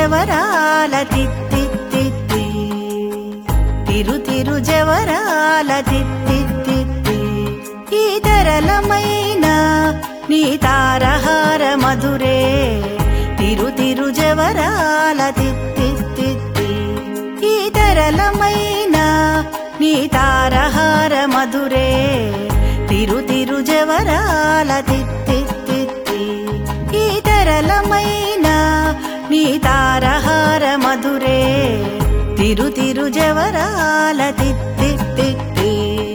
జవరాల తిత్తిత్తి తిరు తిరు జవరాల తిత్తిత్తి ఈ తరలమైన నీ తారహార మధురే తిరు తిరు జవరాల తిత్తిత్తి ఈ తరలమైన నీ తారహార మధురే తిరు తిరు జవరాల తిత్తిత్తి ఈ తరలమైన నీ తారహార మధురే తిరు తిరు జవరాల తిత్తిత్తి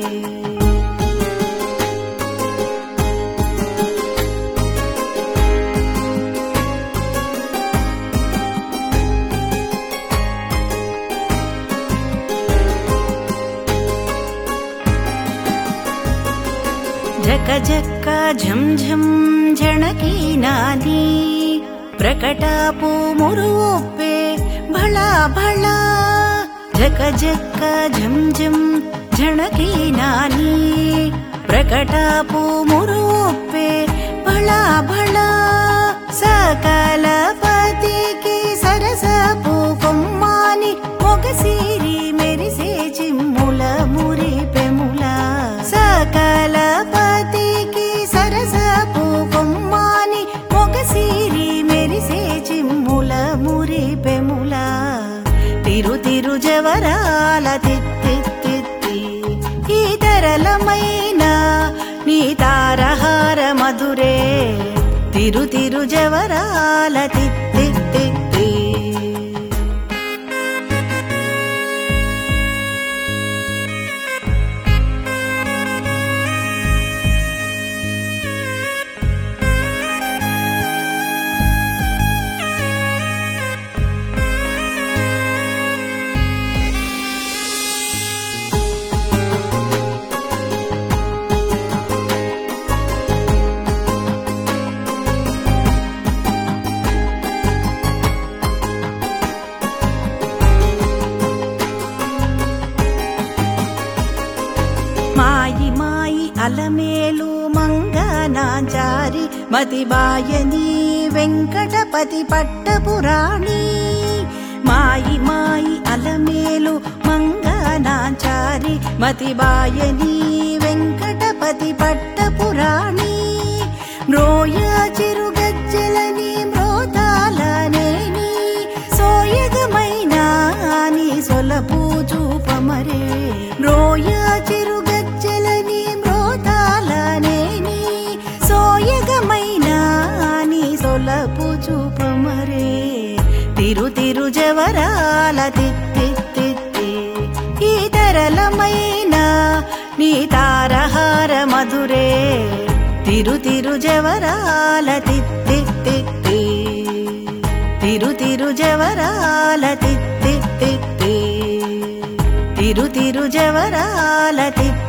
జక జక్క ఝం ఝం ఝణకీ నాది ప్రకటాపు మురువొప్పే భళా భళా జక జక్క ఝం ఝం ఝణకీ నాని ప్రకటాపు మురువొప్పే భళా భళా సకల పతికి సరసపు కొమ్మాని మొగసిరి మెరిసే చిమ్ముల మురి పెముల సకల పతికి సరసపు కొమ్మాని మొగసిరి మెరిసే చిమ్ముల మురి పెముల తిరు తిరు జవరాల తిత్తిత్తి ఈ తరలమైన నీ తారహార మధురే తిరు తిరు జవరాల తిత్తిత్తి మాయి మాయి అలమేలు మంగనాచారి మతిబాయని వెంకటపతి పట్టపురాణి మాయి మాయి అలమేలు మంగనాచారి మతిబాయని వెంకటపతి పట్టపురాణి మ్రోయ చిరుగజ్జలని మ్రోతాలనేని సోయగమైన నీ సొలపు చూపమరే మ్రోయ చిరుగజ్జలని మ్రోతాలనేని సోయగమైన నీ సొలపు చూపమరే తిరు తిరు జవరాల తిత్తిత్తి ఈ తరలమైన నీ తారహార మధురే తిరు తిరు జవరాల తిత్తిత్తి తిరు తిరు జవరాల తిత్తిత్తి తిరు తిరు జవరాల తిత్తి